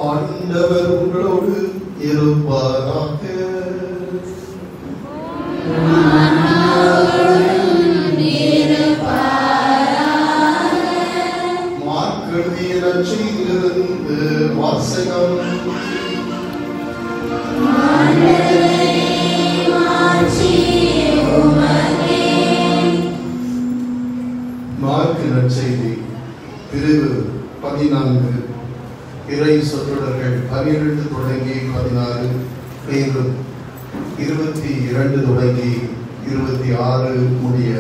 ஆண்டவர் உங்களோடு இருப்பாராக மார்க் எழுதிய நற்செய்தியிலிருந்து வாசகம் மார்க் நற்செய்தி பிரிவு பதினான்கு இறை சொற்றொடர்கள் பனிரெண்டு தொடங்கி பதினாறு மேலும் இருபத்தி இரண்டு தொடங்கி இருபத்தி ஆறு முடிய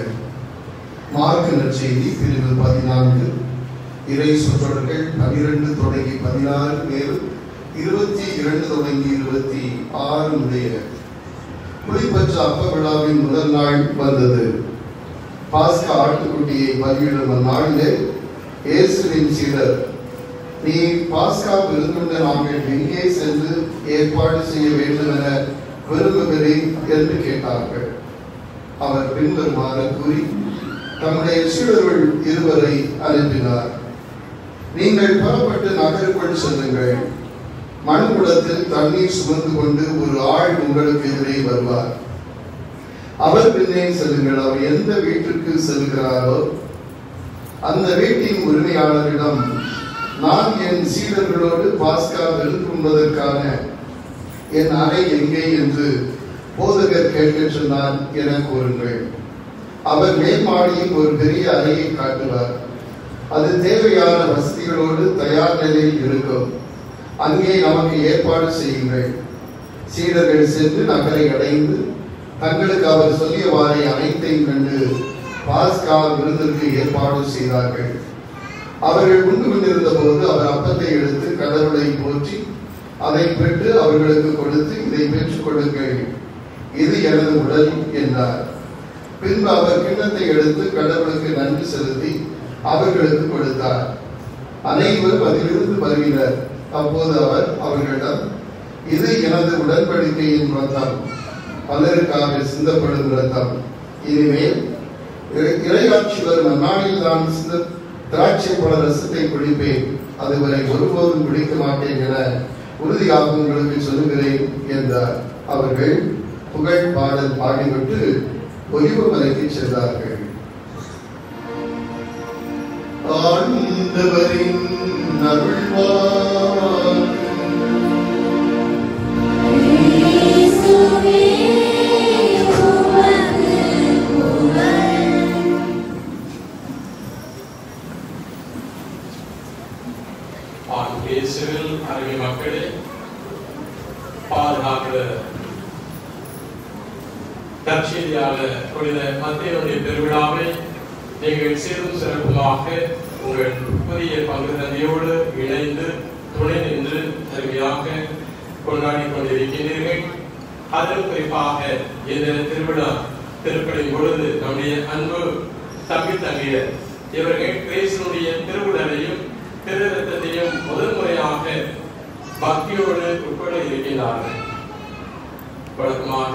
மார்க் நற்செய்தி பிரிவு பதினான்கு இறை சொற்றொடர்கள் பனிரெண்டு தொடங்கி பதினாறு மேலும் இருபத்தி இரண்டு தொடங்கி இருபத்தி ஆறு முடிய புலிப்பற்ற அப்ப விழாவின் முதல் நாள் வந்தது பாஸ்கா ஆட்டுக்குட்டியை பலியிடும் அந்நாளிலே இயேசுவின் சீடர் நீ பாஸ்கா விருந்துண்ட நாங்கள் எங்கே சென்று ஏற்பாடு செய்ய வேண்டும் என விரும்புகிறேன் என்று கேட்டார்கள் அவர் பின்வருமாறு கூறி தம்முடைய சீடர்கள் இருவரை அனுப்பினார் நீங்கள் புறப்பட்டு நகருக்குள் செல்லுங்கள் மண்குடத்தில் தண்ணீர் சுமந்து கொண்டு ஒரு ஆள் உங்களுக்கு எதிரே வருவார் அவர் பின்னே செல்லுங்கள் அவர் எந்த வீட்டிற்கு செல்கிறாரோ அந்த வீட்டின் உரிமையாளரிடம் நான் என் சீடர்களோடு பாஸ்கா விரும்புவதற்கான என் அறை எங்கே என்று போதகர் கேட்கச் சொன்னார் என கூறுங்கள் அவர் மேல் மாடியில் ஒரு பெரிய அறையை காட்டுவார் அது தேவையான வசதிகளோடு தயார் நிலையில் இருக்கும் அங்கே நமக்கு ஏற்பாடு செய்யுங்கள் சீடர்கள் சென்று நகரை அடைந்து தங்களுக்கு அவர் சொல்லியவாறை அனைத்தையும் கண்டு பாஸ்கா விருந்திற்கு ஏற்பாடு செய்தார்கள் அவர்கள் உண்டு கொண்டிருந்த போது அவர் அப்பத்தை எடுத்து கடவுளை போற்றி அதை பெற்று அவர்களுக்கு கொடுத்து இதை பெற்றுக் கொடுங்கள் இது எனது உடல் என்றார் பின்பு அவர் கிண்ணத்தை எடுத்து கடவுளுக்கு நன்றி செலுத்தி அவர்களுக்கு கொடுத்தார் அனைவரும் அதிலிருந்து பருகினர் அப்போது அவர் அவர்களிடம் இது எனது உடன்படிக்கையின் ரத்தம் பலருக்காக சிந்தப்படும் ரத்தம் இனிமேல் இறை- இறையாட்சி வரும் அந்நாளில் நான் சிந்த திராட்சை பழ ரசத்தை குடிப்பேன் அதுவரை ஒருபோதும் குடிக்க மாட்டேன் என உறுதியாக உங்களுக்கு சொல்லுகிறேன் என்றார் அவர்கள் புகழ் பாடல் பாடிவிட்டு ஒலிவு மலைக்கு சென்றார்கள் ஆண்டவரின் அருள்வாக்கு ஆண் இயேசுவில் அருமை மக்களே பாதுகாக்கிற தற்செய்தியாளர் புனித மத்தியனுடைய பெருவிழாவை நீங்கள் சீரும் சிறப்புமாக உங்கள் புதிய பங்கு தந்தையோடு இணைந்து துணை நின்று அருமையாக கொண்டாடி கொண்டிருக்கின்றீர்கள் அதிலும் குறிப்பாக இந்த திருவிழா திருப்பலின் பொழுது நம்முடைய அன்பு தம்பி தங்கையர் இவர்கள் கிரேசனுடைய திருவுடலையும் திரு ரத்தத்தையும் முதல் முறையாக பக்தியோடு உட்பட இருக்கின்றார்கள் வழக்கமாக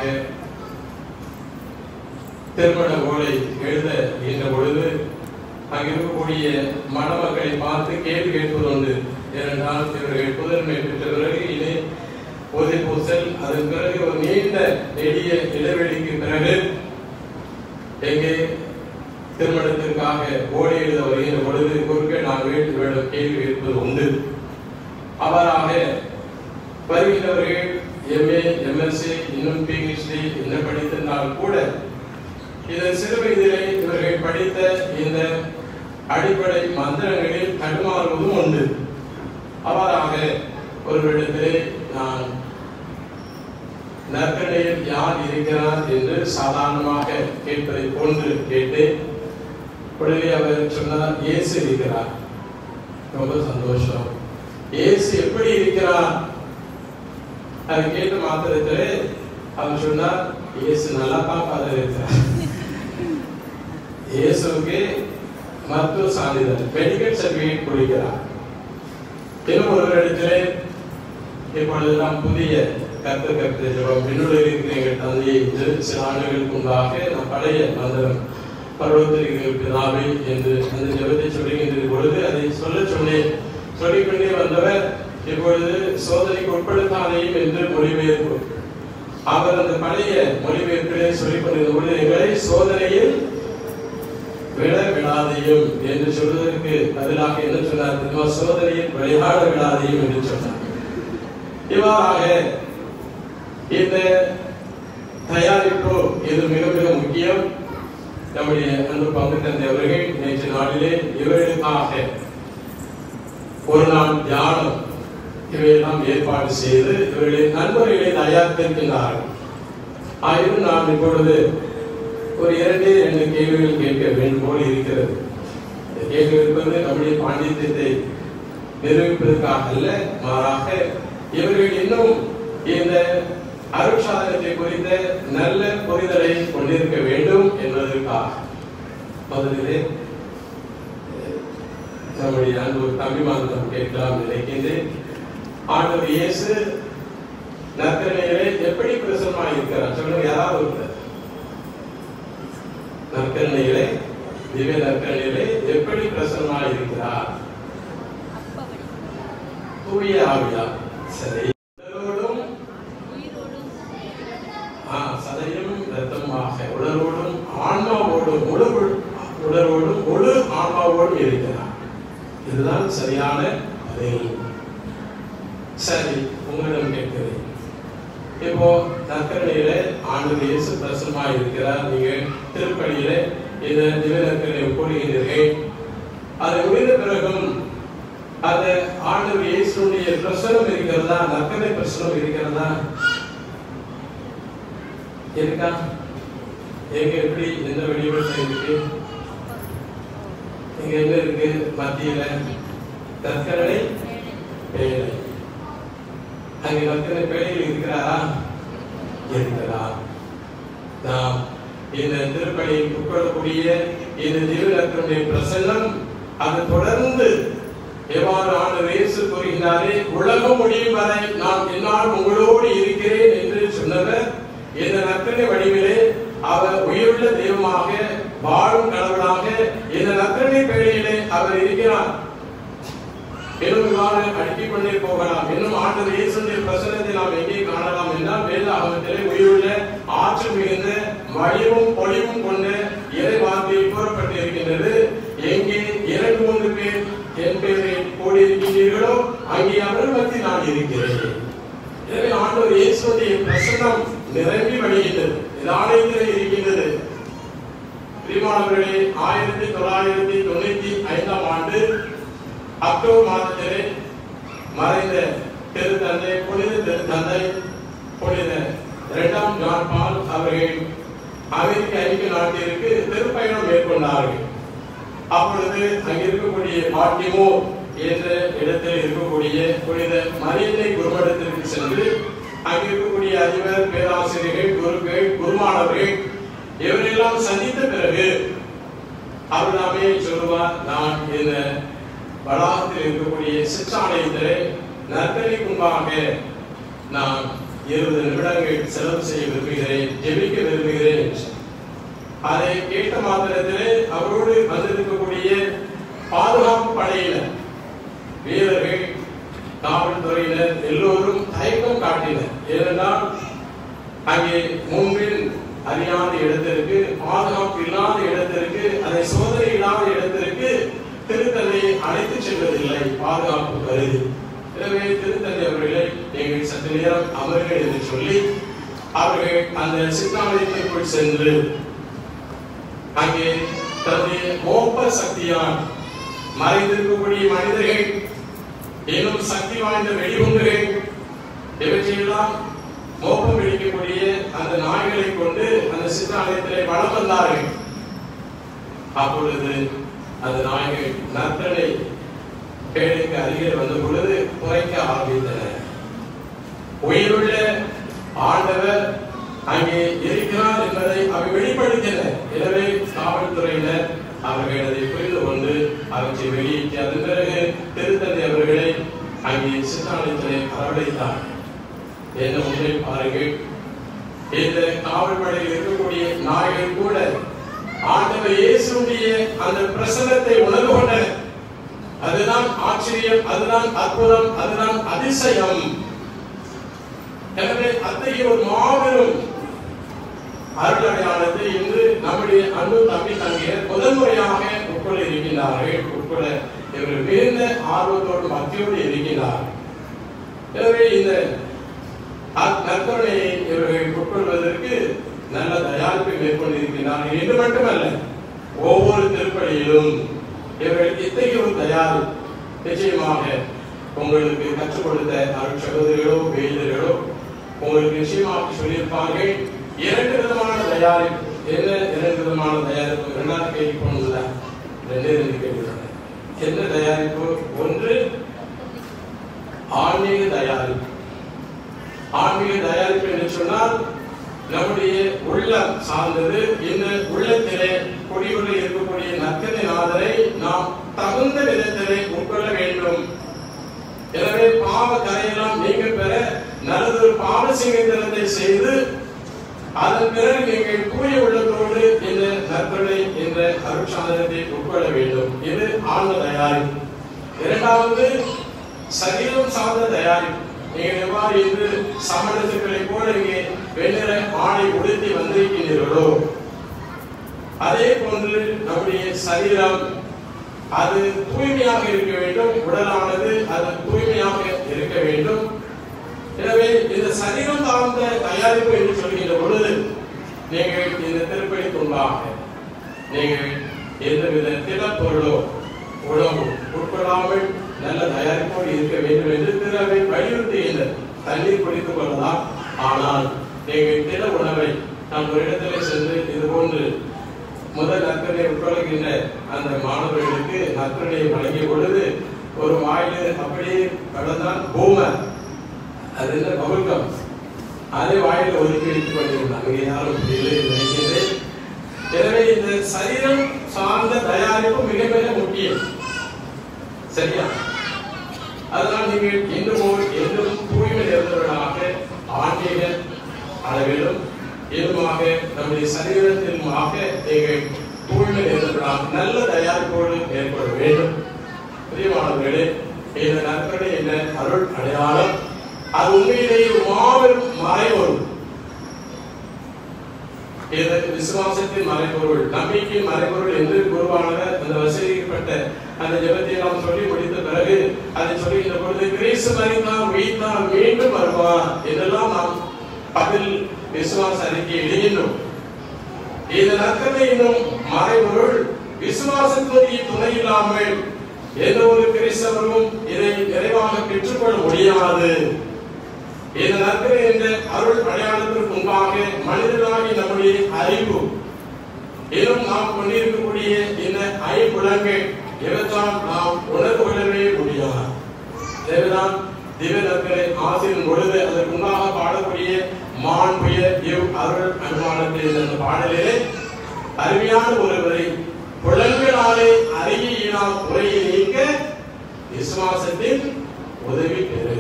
திருமண ஓலை எழுத என்ற பொழுது அங்கு இருக்கக்கூடிய மணமக்களை பார்த்து கேள்வி கேட்பது உண்டு ஏனென்றால் இவர்கள் புதன்மை பெற்ற பிறகு இனி பொது பூசல் அதன் பிறகு ஒரு நீண்ட நெடிய இடைவெளிக்கு பிறகு எங்கே திருமணத்திற்காக ஓடி எழுத வருகின்ற பொழுது குறுக்கே நான் வீட்டுகளிடம் கேள்வி கேட்பது உண்டு அவ்வாறாக வருகின்றவர்கள் எம்ஏ எம்எஸ்சி இன்னும் பிஹெச்டி என்ன படித்திருந்தால் கூட இதன் சிறு வயதிலே இவர்கள் படித்த இந்த அடிப்படை மந்திரங்களில் தடுமாறுவதும் உண்டு அவ்வாறாக ஒருவரிடத்திலே நான் நற்கடையில் யார் இருக்கிறார் என்று சாதாரணமாக கேட்பதை போன்று கேட்டேன் உடனே அவர் சொன்னார் இயேசு இருக்கிறார் ரொம்ப சந்தோஷம் இயேசு எப்படி இருக்கிறார் அதை கேட்ட மாத்திரத்திலே அவர் சொன்னார் இயேசு நல்லா தான் ஃபாதர் இருக்கிறார் இயேசுவுக்கு மருத்துவ சான்றிதழ் மெடிக்கல் சர்டிபிகேட் கொடுக்கிறார் இன்னும் ஒரு இடத்திலே இப்பொழுதெல்லாம் புதிய கருத்து கருத்து ஜெபம் என்னுடைய இருக்கிற எங்கள் தந்தையை என்று சில ஆண்டுகளுக்கு முன்பாக நான் பழைய மந்திரம் பருவத்திற்கு பிதாவை என்று அந்த ஜெபத்தை சொல்லுகின்ற பொழுது அதை சொல்ல சொன்னேன் சொல்லிக்கொண்டே வந்தவர் இப்பொழுது சோதனைக்கு உட்படுத்தாதையும் என்று மொழிபெயர்ப்பு அவர் அந்த பழைய மொழிபெயர்ப்பிலே சொல்லிக் கொண்டிருந்த பொழுது எங்களை சோதனையில் விட விடாதையும் என்று சொல்வதற்கு பதிலாக என்ன சொன்னார் தெரியுமா சோதனையில் விளையாட விடாதையும் என்று சொன்னார் இவ்வாறாக இந்த தயாரிப்பு இது மிக மிக முக்கியம் நம்முடைய அன்பு பங்கு தந்தை அவர்கள் நேற்று நாளிலே இவர்களுக்காக ஒரு நாள் தியானம் இவையெல்லாம் ஏற்பாடு செய்து இவர்களின் நண்பர்களை தயாரித்திருக்கின்றார்கள் ஆயினும் நாம் இப்பொழுது ஒரு இரண்டே இரண்டு கேள்விகள் கேட்க வேண்டும் போல் இருக்கிறது இந்த கேள்வி இருப்பது நம்முடைய பாண்டித்யத்தை நிரூபிப்பதற்காக அல்ல மாறாக இவர்கள் இன்னும் இந்த அருட்சாதனத்தை குறித்த நல்ல புரிதலை கொண்டிருக்க வேண்டும் என்பதற்காக முதலிலே நம்முடைய அன்பு தம்பிமாரிடம் கேட்கலாம் நினைக்கின்றேன் ஆண்டவர் இயேசு நற்கரணையிலே எப்படி பிரசனமாக இருக்கிறார் சொல்லுங்க யாராவது ஒருத்தர் நற்கரணையிலே திவ்ய நற்கரணையிலே எப்படி பிரசனமாக இருக்கிறார் தூய ஆவியா சரி உடலோடும் ஆ, சதையும் ரத்தமாக உடலோடும் ஆன்மாவோடும் முழு உடலோடும் முழு ஆன்மாவோடும் இருக்கிறார் இதுதான் சரியான பதில் சரி உங்களிடம் கேட்கிறேன் இப்போ நற்கரணையில ஆண்டவர் இயேசு பிரசனமா இருக்கிறார் நீங்க திருப்பணியில இந்த திவ்ய நற்கரணையை கூறுகிறீர்கள் அது முடிந்த பிறகும் அந்த ஆண்டவர் இயேசுடைய பிரசனம் இருக்கிறதா நற்கரை பிரசனம் இருக்கிறதா இருக்கா எங்க எப்படி எந்த வெளிவெளியில இருக்கு இங்க என்ன இருக்கு மத்தியில நற்கரணை பேழை அங்க நற்கரணை பேழையில் இருக்கிறாரா இருக்கிறார் நாம் இந்த திருப்பணியில் உட்கொள்ளக்கூடிய இந்த திருநற்கருடைய பிரசன்னம் அது தொடர்ந்து எவ்வாறு ஆண்டவர் இயேசு கூறுகிறாரே உலகம் முடியும் வரை நான் என்னால் உங்களோடு இருக்கிறேன் என்று சொன்னவர் இந்த நற்கரணை வடிவிலே அவர் உயிருள்ள தெய்வமாக வாழும் கடவுளாக இந்த நற்கரணை பேழையிலே அவர் இருக்கிறார் இன்னும் இவ்வாறு அடுக்கிக் கொண்டே போகலாம் இன்னும் ஆண்டவர் இயேசுடைய பிரசனத்தை நாம் எங்கே காணலாம் என்றால் வேதாகமத்திலே உயிருள்ள ஆற்றல் மிகுந்த வடிவும் பொலிவும் கொண்ட இறை வார்த்தையில் கூறப்பட்டு இருக்கின்றது எங்கே இரண்டு மூன்று பேர் என் பேரில் கூடியிருக்கின்றீர்களோ அங்கே அவர்கள் மத்தியில் நான் இருக்கிறேன் எனவே ஆண்டவர் இயேசுடைய பிரசன்னம் நிரம்பி வழிகின்றது இது ஆலயத்தில் இருக்கின்றது பிரிமானவர்களே ஆயிரத்தி தொள்ளாயிரத்தி தொண்ணூத்தி ஐந்தாம் ஆண்டு அக்டோபர் மாதத்திலே மறைந்த திருத்தந்தை புனித திருத்தந்தை புனித இரண்டாம் ஜான் பால் அவர்கள் அமெரிக்க ஐக்கிய நாட்டிற்கு திருப்பயணம் மேற்கொண்டார்கள் அப்பொழுது அங்க இருக்கக்கூடிய பாட்டிமோ என்ற இடத்தில் இருக்கக்கூடிய புனித மரியன்னை குருமடத்திற்கு சென்று அங்க இருக்கக்கூடிய அதிபர் பேராசிரியர்கள் குருக்கள் குருமானவர்கள் இவரெல்லாம் சந்தித்த பிறகு அவர் நாமே சொல்லுவார் நான் இந்த வளாகத்தில் இருக்கக்கூடிய சிற்றாலயத்திலே நற்கரைக்கு முன்பாக நான் இருபது நிமிடங்கள் செலவு செய்ய விரும்புகிறேன் ஜெபிக்க விரும்புகிறேன் என்று. அதை கேட்ட மாத்திரத்திலே அவரோடு வந்திருக்கக்கூடிய பாதுகாப்பு படையினர் வீரர்கள் காவல்துறையினர் எல்லோரும் தயக்கம் காட்டினர் ஏனென்றால் அங்கே முன்பில் அறியாத இடத்திற்கு பாதுகாப்பு இல்லாத இடத்திற்கு அதை சோதனை இல்லாத இடத்திற்கு திருத்தந்தை அழைத்து செல்வதில்லை பாதுகாப்பு கருதி எனவே திருத்தந்தை அவர்களை நீங்கள் சற்று நேரம் அமருங்கள் என்று சொல்லி அவர்கள் அந்த சித்தாலயத்திற்குள் சென்று அங்கே தன்னுடைய மோப்ப சக்தியால் மறைந்திருக்கக்கூடிய மனிதர்கள் இன்னும் சக்தி வாய்ந்த வெடிகுண்டுகள் இவற்றையெல்லாம் மோப்பம் பிடிக்கக்கூடிய அந்த நாய்களை கொண்டு அந்த சித்தாலயத்திலே வளம் வந்தார்கள் அப்பொழுது அந்த நாய்கள் நற்பனை பேழைக்கு அருகில் வந்த பொழுது குறைக்க ஆரம்பித்தன உயிருள்ள ஆண்டவர் அங்கே இருக்கிறார் என்பதை அவை வெளிப்படுத்தினர் எனவே காவல்துறையினர் அவர்கள் அதை புரிந்து கொண்டு அவற்றை வெளியிட்டு அதன் பிறகு திருத்தந்தை அவர்களை அங்கே சித்தாலயத்திலே அரவணைத்தார் என்ன உண்மை பாருங்கள் இந்த காவல் படையில் இருக்கக்கூடிய நாய்கள் கூட ஆண்டவர் இயேசுடைய அந்த பிரசன்னத்தை உணர்வு கொண்டனர் அதுதான் ஆற்றல் ஆச்சரியம் அதுதான் அற்புதம் அதுதான் அதிசயம் எனவே அத்தகைய ஒரு மாபெரும் அருள் அடையாளத்தை இன்று நம்முடைய அன்பு தம்பி தங்கையர் முதன்முறையாக உட்கொள்ள இருக்கின்றார்கள் உட்கொள்ள இவர்கள் மிகுந்த ஆர்வத்தோடு பக்தியோடு இருக்கின்றார்கள் எனவே இந்த அ- நற்கருணையை இவர்கள் உட்கொள்வதற்கு நல்ல தயாரிப்பை மேற்கொண்டிருக்கிறார்கள் என்று மட்டுமல்ல ஒவ்வொரு திருப்பலியிலும் இவர்கள் இத்தகைய ஒரு தயார் நிச்சயமாக உங்களுக்கு கற்றுக் கொடுத்த அருள் சகோதரிகளோ வேதர்களோ உங்களுக்கு நிச்சயமாக சொல்லியிருப்பார்கள் இரண்டு விதமான தயாரிப்பு என்ன இரண்டு விதமான தயாரிப்பு இரண்டாவது கேள்வி போனதுல ரெண்டே ரெண்டு கேள்வி என்ன தயாரிப்பு ஒன்று ஆன்மீக தயாரிப்பு ஆன்மீக தயாரிப்பு என்று சொன்னால் நம்முடைய உள்ளம் சார்ந்தது இந்த உள்ளத்திலே குடியுள்ள இருக்கக்கூடிய நற்கனை நாதரை நாம் தகுந்த விதத்திலே உட்கொள்ள வேண்டும் எனவே பாவ கரையெல்லாம் நீங்க பெற நல்லதொரு பாவ சிங்கத்தனத்தை செய்து அதன் பிறகு நீங்கள் தூய உள்ளத்தோடு இந்த நற்கொலை என்ற அருட்சாதனத்தை உட்கொள்ள வேண்டும் இது ஆன்ம தயாரிப்பு இரண்டாவது சரீரம் சார்ந்த தயாரிப்பு நீங்கள் எவ்வாறு இன்று சமணத்துக்களை போல இங்கே வெண்ணிற ஆடை உடுத்தி வந்திருக்கின்றீர்களோ அதே போன்று நம்முடைய சரீரம் அது தூய்மையாக இருக்க வேண்டும் உடலானது அது தூய்மையாக இருக்க வேண்டும் எனவே இந்த சரீரம் சார்ந்த தயாரிப்பு என்று சொல்கின்ற பொழுது நீங்கள் இந்த திருப்பணி துன்பாக நீங்கள் எந்தவித திடப்பொருளோ உணவு உட்கொள்ளாமல் நல்ல தயாரிப்போடு இருக்க வேண்டும் என்று திறவை வலியுறுத்துகின்றது தண்ணீர் குடித்துக் கொள்ளலாம் ஆனால் நீங்கள் திட உணவை நாம் ஒரு இடத்திலே சென்று இது போன்று முதல் நற்கனை உட்கொள்கின்ற அந்த மாணவர்களுக்கு நற்கனை வழங்கிய பொழுது ஒரு வாயில் அப்படியே கடந்தான் பூமர் அது என்ன பகுல்கம் அதை வாயில் ஒதுக்கி வைத்துக் கொண்டிருந்தாங்க இங்கே யாரும் அப்படி இல்லை என்று நினைக்கின்றேன் எனவே இந்த சரீரம் சார்ந்த தயாரிப்பு மிக மிக முக்கியம் சரியா அதனால் நீங்கள் என்றும் போல் என்றும் தூய்மை நிறைந்தவர்களாக ஆன்மீக அளவிலும் இதுமாக நம்முடைய சரீரத்திலுமாக நீங்கள் தூய்மை நிறைந்தவர்களாக நல்ல தயாரிப்போடு மேற்கொள்ள வேண்டும் பிரியமானவர்களே இந்த நற்கடை என்ன அருள் அடையாளம் அது உண்மையிலேயே ஒரு மாபெரும் மறைபொருள் இது விசுவாசத்தின் மறைபொருள் நம்பிக்கையின் மறைபொருள் என்று குருவானவர் அந்த வசதிப்பட்ட அந்த ஜெபத்தை நாம் சொல்லி முடித்த பிறகு அதை சொல்லுகின்ற பொழுது கிரீசு மறித்தார் உயிர்த்தார் மீண்டும் வருவார் என்றெல்லாம் நாம் பதில் விசுவாச அறிக்கை எழுகின்றோம் இந்த நற்கதை என்னும் மறைபொருள் விசுவாசத்துடைய துணை இல்லாமல் எந்த ஒரு கிறிஸ்தவரும் இதை நிறைவாக பெற்றுக்கொள்ள முடியாது இந்த நற்கரை என்ற அருள் அடையாளத்திற்கு முன்பாக மனிதனாகி நம்முடைய அறிவு இன்னும் நாம் கொண்டிருக்கக்கூடிய இந்த ஐம்புலங்கள் இவற்றால் நாம் உணர்வு கொள்ளவே முடியாது தேவதான் திவ்ய நற்கரை ஆசிரியர் பொழுது அதற்கு முன்னாக பாடக்கூடிய மான் புயல் இவ் அருள் அனுமானத்தில் அந்த பாடலிலே அருமையான ஒருவரை புலன்களாலே அறிய இயலாத குறையை நீக்க விசுவாசத்தின் உதவி பெறுக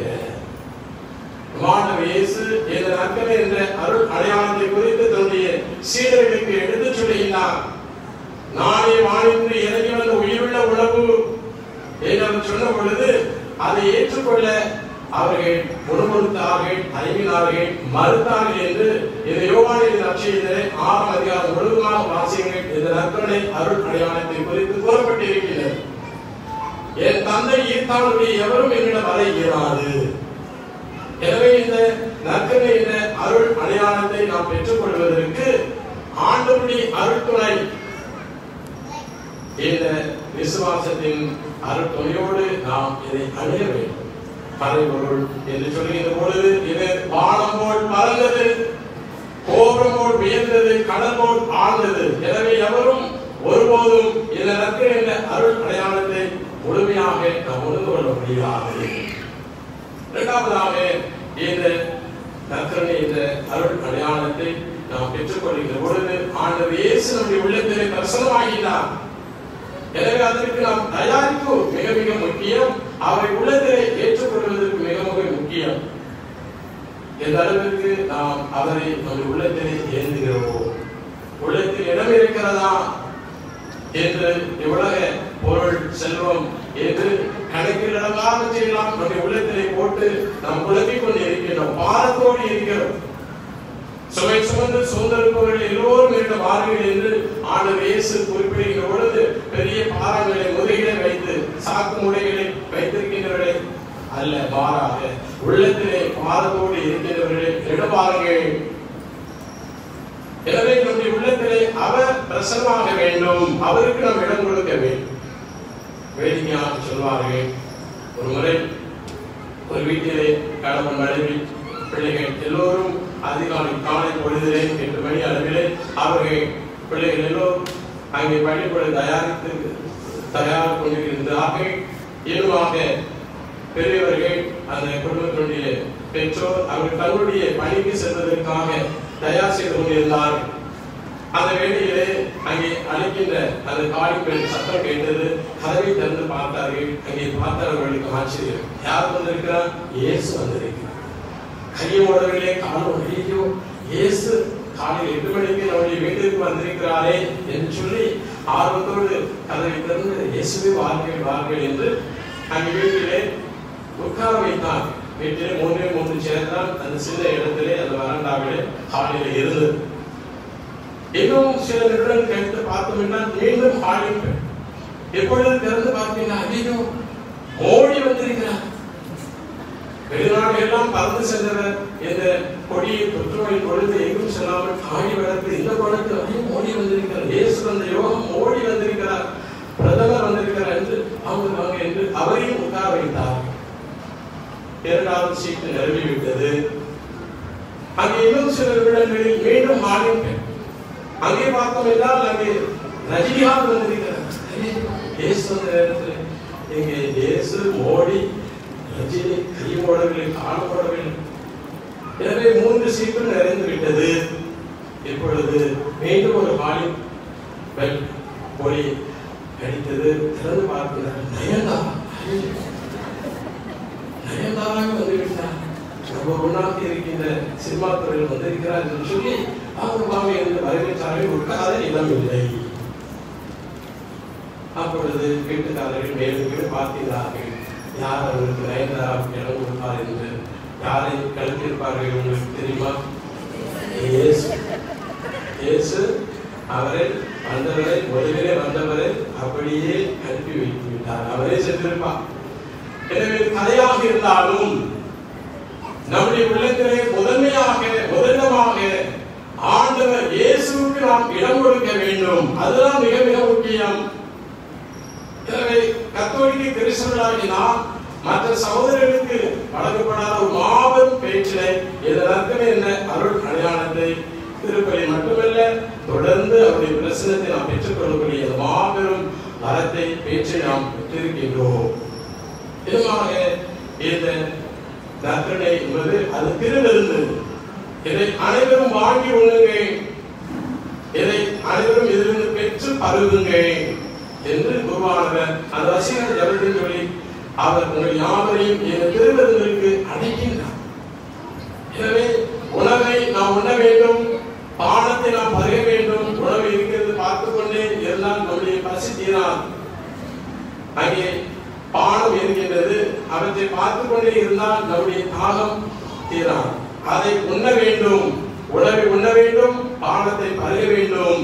மாணவ இயேசு இந்த நற்கனை என்ற அருள் அடையாளத்தை குறித்து தன்னுடைய சீடர்களுக்கு எடுத்துச் சொல்லுகிறார் நானே வானின்று இறங்கி வந்த உயிருள்ள உணவு என்று அவர் சொன்ன பொழுது அதை ஏற்றுக்கொள்ள அவர்கள் முணுமுணுத்தார்கள் தயங்கினார்கள் மறுத்தார்கள் என்று இந்த யோவானின் நற்செய்தியிலே ஆறாம் அதிகாரம் முழுவதுமாக வாசியுங்கள் இந்த நற்கனை அருள் அடையாளத்தை குறித்து கூறப்பட்டிருக்கிறது என் தந்தை ஈர்த்தானுடைய எவரும் என்னிடம் வர இயலாது எனவே இந்த நற்கனை என்ற அருள் அடையாளத்தை நாம் பெற்றுக் கொள்வதற்கு ஆண்டவருடைய அருள் துணை இந்த விசுவாசத்தின் அருள் துணையோடு நாம் இதை அடைய வேண்டும் பறைபொருள் என்று சொல்லுகின்ற பொழுது இது வானம் போல் பறந்தது கோபுரம் போல் உயர்ந்தது கடல் போல் ஆழ்ந்தது எனவே எவரும் ஒருபோதும் இந்த நற்கனை என்ற அருள் அடையாளத்தை முழுமையாக நாம் உணர்ந்து கொள்ள முடியாது இரண்டாவதாக இந்த நற்கரணை என்ற அருள் அடையாளத்தை நாம் பெற்றுக்கொள்கின்ற பொழுது ஆண்டவர் இயேசு நம்முடைய உள்ளத்திலே தரிசனமாகினார் எனவே அதற்கு நாம் தயாரிப்பு மிக மிக முக்கியம் அவரை உள்ளத்திலே ஏற்றுக்கொள்வதற்கு மிக மிக முக்கியம் எந்த அளவிற்கு நாம் அவரை நம்முடைய உள்ளத்திலே ஏந்துகிறோமோ உள்ளத்தில் இடம் இருக்கிறதா என்று இவ்வுலக பொருள் செல்வம் என்று கணக்கில் இடமாக செய்யலாம் நம்முடைய உள்ளத்திலே போட்டு நாம் குழப்பிக் கொண்டு இருக்கின்றோம் பாரத்தோடு இருக்கிறோம் சுமை சுமந்து சுதந்திருப்பவர்கள் எல்லோரும் இருந்த வாருங்கள் என்று ஆண்டவர் இயேசு குறிப்பிடுகின்ற பொழுது பெரிய பாரங்களை முதுகிலே வைத்து சாக்கு முடைகளை வைத்திருக்கின்றவர்களே அல்ல மாறாக உள்ளத்திலே பாரத்தோடு இருக்கின்றவர்களே இடபாருங்கள் எனவே நம்முடைய உள்ளத்திலே அவர் பிரசன்னமாக வேண்டும் அவருக்கு நாம் இடம் கொடுக்க வேண்டும் வேடிக்கையாக சொல்வார்கள் ஒரு முறை ஒரு வீட்டிலே கணவன் மனைவி பிள்ளைகள் எல்லோரும் அதிகாலை காலை பொழுதிலே எட்டு மணி அளவிலே அவர்கள் பிள்ளைகள் எல்லோரும் அங்கே பள்ளிக்கூட தயாரித்து தயார் கொண்டிருந்தார்கள் இயல்பாக பெரியவர்கள் அந்த குடும்பத்தினுடைய பெற்றோர் அவர்கள் தங்களுடைய பணிக்கு செல்வதற்காக தயார் செய்து கொண்டிருந்தார்கள் அந்த வேளையிலே அங்கே அழைக்கின்ற அந்த காலிப்பெண் சத்தம் கேட்டது கதவை திறந்து பார்த்தார்கள் அங்கே பார்த்தவர்களுக்கு ஆச்சரியம் யார் வந்திருக்கிறார் இயேசு வந்திருக்கிறார் கையோடவில்லை காலம் ஐயோ இயேசு காலையில் எட்டு மணிக்கு நம்முடைய வீட்டிற்கு வந்திருக்கிறாரே என்று சொல்லி ஆர்வத்தோடு கதவை திறந்து இயேசுவே வாருங்கள் வாருங்கள் என்று அங்கே வீட்டிலே உட்கார வைத்தார் வீட்டிலே மூன்றே மூன்று சேர்ந்தான் அந்த சின்ன இடத்திலே அந்த வறண்டாவிலே ஹாலில் இருந்தது இன்னும் சில நிமிடம் கழித்து பார்த்தோம் என்றால் மீண்டும் ஹாலில் பெண். எப்பொழுது திறந்து பார்த்தீங்கன்னா ஐயோ ஓடி வந்திருக்கிறார் வெளிநாடு எல்லாம் பறந்து சென்றவர் இந்த கொடியை தொற்றுநோய் பொழுது எங்கும் செல்லாமல் காணி வளர்த்து இந்த குளத்தில் ஐயோ ஓடி வந்திருக்கிறார் இயேசு வந்த யோகம் ஓடி வந்திருக்கிறார் பிரதமர் வந்திருக்கிறார் என்று அவங்க வாங்க என்று அவரையும் உட்கார வைத்தார் இரண்டாவது சீட்டு நிரம்பி விட்டது அங்கே இன்னும் சில நிமிடங்களில் மீண்டும் ஹாலின் பெண் அங்கே பார்த்தோம் என்றால் அங்கே ரஜினிகாந்த் வந்திருக்கிறார் இயேசு வந்த நேரத்தில் இங்கே இயேசு மோடி ரஜினி கை போடவில்லை கால் போடவில்லை எனவே மூன்று சீட்டும் நிறைந்து விட்டது இப்பொழுது மீண்டும் ஒரு ஹாலில் பெல் ஒளி அடித்தது திறந்து பார்க்கிறார் நயன்தாரா நயன்தாராக வந்து விட்டார் நம்ம முன்னாடி இருக்கின்ற சினிமா துறையில் வந்திருக்கிறார் என்று சொல்லி அவங்க வாங்க என்று வரவேற்றார்கள் உட்கார இடம் இல்லை அப்பொழுது வீட்டுக்காரர்கள் மேலும் கீழே பார்க்கிறார்கள் யார் அவருக்கு நயன்தாரா இடம் கொடுப்பார் என்று யாரை கழித்திருப்பார்கள் உங்களுக்கு தெரியுமா இயேசு இயேசு அவரை வந்தவரை முதலிலே வந்தவரை அப்படியே அனுப்பி வைத்து விட்டார் அவரே சென்றிருப்பார் எனவே இது கதையாக இருந்தாலும் நம்முடைய உள்ளத்திலே முதன்மையாக முதலிடமாக ஆண்டவர் இயேசுவுக்கு நாம் இடம் கொடுக்க வேண்டும் அதுதான் மிக மிக முக்கியம் எனவே கத்தோலிக்க கிறிஸ்தவர்களாகி நாம் மற்ற சகோதரர்களுக்கு வழங்கப்படாத ஒரு மாபெரும் பேச்சினை இதன் அர்த்தமே என்ன அருள் அடையாளத்தை திருப்பலி மட்டுமல்ல தொடர்ந்து அவருடைய பிரசனத்தை நாம் பெற்றுக்கொள்ளக்கூடிய இந்த மாபெரும் வரத்தை பேச்சை நாம் பெற்றிருக்கின்றோம் இதுமாக இந்த நற்கடை என்பது அது திருவிருந்து இதை அனைவரும் வாங்கி உண்ணுங்கள் இதை அனைவரும் இதிலிருந்து பெற்று பருகுங்கள் என்று குருவானவர் அந்த வசீகர ஜபத்தின் சொல்லி அவர் உங்கள் யாவரையும் இந்த திருவிருந்திற்கு அழைக்கின்றார் எனவே உணவை நாம் உண்ண வேண்டும் பானத்தை நாம் பருக வேண்டும் உணவு இருக்கிறது பார்த்து கொண்டே இருந்தால் நம்முடைய பசி தீராது அங்கே பானம் இருக்கின்றது அவற்றை பார்த்து கொண்டே இருந்தால் நம்முடைய தாகம் தீராது அதை உண்ண வேண்டும் உணவை உண்ண வேண்டும் பானத்தை பருக வேண்டும்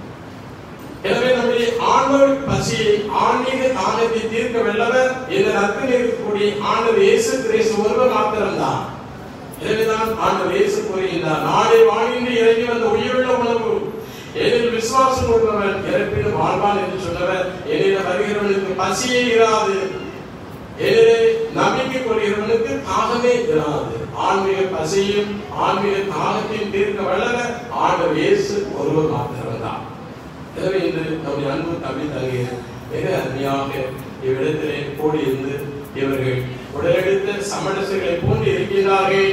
எனவே நம்முடைய ஆண்டவர் பசியை ஆன்மீக தாகத்தை தீர்க்க வல்லவர் இந்த நற்பில் இருக்கக்கூடிய ஆண்டவர் இயேசு கிறிஸ்து ஒருவர் மாத்திரம்தான் எனவேதான் ஆண்டவர் இயேசு கூறுகின்றார் நாளை வாழ்ந்து இறங்கி வந்த உயிருள்ள உணவு என்னில் விசுவாசம் கொள்பவன் இறப்பினும் வாழ்வான் என்று சொன்னவர் என்னிடம் வருகிறவனுக்கு பசியே இராது என்னிலே நம்பிக்கை கொள்கிறவனுக்கு தாகமே இராது ஆன்மீக பசியும் ஆன்மீக தாகத்தையும் தீர்க்க வல்லவர் ஆண்டவர் இயேசு ஒருவர் மாத்திரம்தான் எனவே இன்று நம்முடைய அன்பு தம்பி தங்கையர் மிக அருமையாக இவ்விடத்திலே கூடியிருந்து இவர்கள் உடலெடுத்த சமரசங்களை போன்று இருக்கின்றார்கள்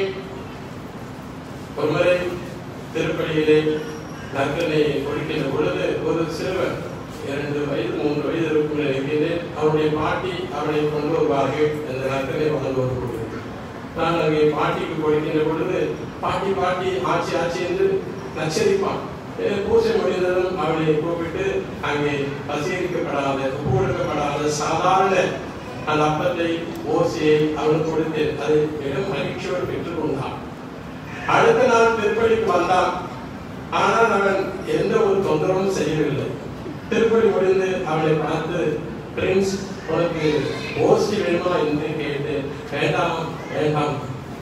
ஒருமுறை திருப்பதியிலே நற்கனை கொடுக்கின்ற பொழுது ஒரு சிறுவன் இரண்டு வயது மூன்று வயது இருக்கும் நினைக்கின்றேன் அவருடைய பாட்டி அவனை கொண்டு வருவார்கள் அந்த நற்கனை வழங்குவது பொழுது நான் அங்கே பாட்டிக்கு கொடுக்கின்ற பொழுது பாட்டி பாட்டி ஆட்சி ஆட்சி என்று நச்சரிப்பான் அஹ் பூஜை முடிந்ததும் அவளை கூப்பிட்டு அங்கே பசீரிக்கப்படாத உப்பு கொடுக்கப்படாத சாதாரண அந்த அப்பத்தை ஓசியை அவனுக்கு கொடுத்து அதை மிக மகிழ்ச்சியோடு பெற்றுக்கொண்டான் அடுத்த நாள் திருப்பலிக்கு வந்தான் ஆனால் அவன் எந்த ஒரு தொந்தரவும் செய்யவில்லை திருப்பலி முடிந்து அவனை பார்த்து பிரின்ஸ் உனக்கு ஓசி வேணுமா என்று கேட்டு வேண்டாம் வேண்டாம்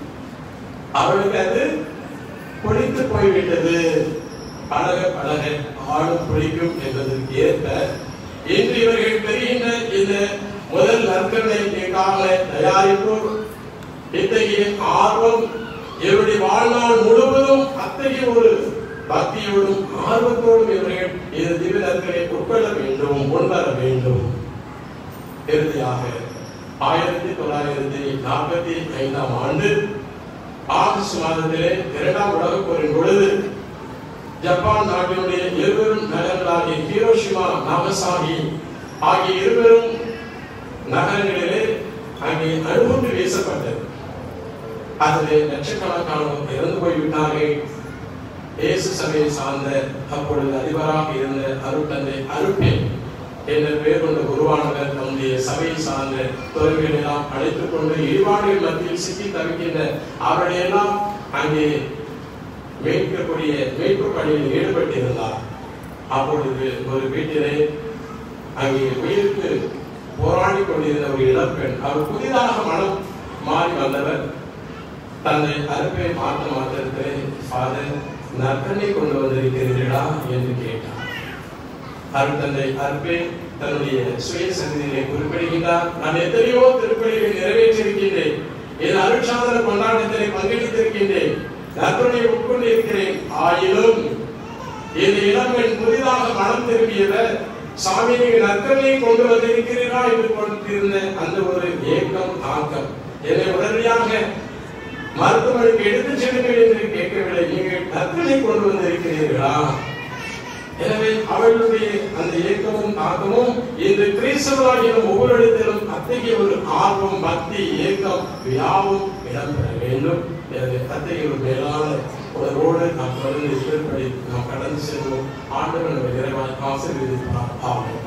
அவளுக்கு அது பிடித்து போய்விட்டது பழக பழக ஆளும் பிடிக்கும் என்பதற்கு ஏற்ப இன்று இவர்கள் பெறுகின்ற இந்த முதல் நற்கரணைக்கான தயாரிப்பு இத்தகைய ஆர்வம் இவருடைய வாழ்நாள் முழுவதும் அத்தகைய ஒரு பக்தியோடும் ஆர்வத்தோடும் இவர்கள் இந்த திவ்ய நற்கரை உட்கொள்ள வேண்டும் முன்வர வேண்டும் இறுதியாக ஆயிரத்தி தொள்ளாயிரத்தி நாற்பத்தி ஐந்தாம் ஆண்டு ஆகஸ்ட் மாதத்திலே இரண்டாம் உலகப் போரின் பொழுது ஜப்பான் நாட்டினுடைய இருவரும் நகரங்களாகிய ஹீரோஷிமா நாகசாகி ஆகிய இருவரும் நகரங்களிலே அங்கே அணுகுண்டு வீசப்பட்டது அதிலே லட்சக்கணக்கானோர் இறந்து போய்விட்டார்கள் இயேசு சபையை சார்ந்த அப்பொழுது அதிபராக இருந்த அருட்தந்தை அருப்பேன் என்ற பெயர் கொண்ட குருவானவர் தம்முடைய சபையை சார்ந்த துறவிகளை எல்லாம் அழைத்துக் கொண்டு இழிவாடுகள் மத்தியில் சிக்கி தவிக்கின்ற அவர்களையெல்லாம் அங்கே மீட்கக்கூடிய மீட்பு பணியில் ஈடுபட்டிருந்தார் அப்பொழுது ஒரு வீட்டிலே அங்கே உயிருக்கு போராடி கொண்டிருந்த ஒரு இளப்பெண் அவர் புதிதாக மனம் மாறி வந்தவர் தன்னை அறுப்பை பார்த்த மாத்திரத்திலே ஃபாதர் நற்கண்ணை கொண்டு வந்திருக்கிறீர்களா என்று கேட்டார் அருட்தந்தை அற்பே தன்னுடைய சுய சந்தியிலே குறிப்பிடுகின்றார் நான் எத்தனையோ திருப்பலிகளை நிறைவேற்றிருக்கின்றேன் என் அருட்சாதன கொண்டாட்டத்திலே பங்கெடுத்திருக்கின்றேன் நற்பனை உட்கொண்டிருக்கிறேன் ஆயினும் இந்த இளம்பெண் புதிதாக மனம் திரும்பியவர் சாமி நீங்க நற்கனை கொண்டு வந்திருக்கிறீரா என்று கொண்டிருந்த அந்த ஒரு ஏக்கம் ஆக்கம் என்னை உடனடியாக மருத்துவமனைக்கு எடுத்துச் செல்லுங்கள் என்று கேட்கவில்லை நீங்கள் நற்கனை கொண்டு வந்திருக்கிறீர்களா எனவே அவர்களுடைய அந்த ஏக்கமும் தாக்கமும் இந்த கிறிஸ்தவராகிய ஒவ்வொரு இடத்திலும் அத்தகைய ஒரு ஆர்வம் பக்தி ஏக்கம் யாவும் இடம்பெற வேண்டும் எனவே அத்தகைய ஒரு மேலான உணர்வோடு நாம் தொடர்ந்து திருப்படி நாம் கடந்து செல்வோம் ஆண்டவர் நம்ம நிறைவாய் ஆசீர்வதிப்பார் ஆமென்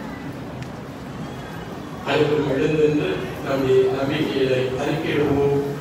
அனைவரும் எழுந்திருந்து நம்முடைய நம்பிக்கையை அறிக்கையிடுவோம்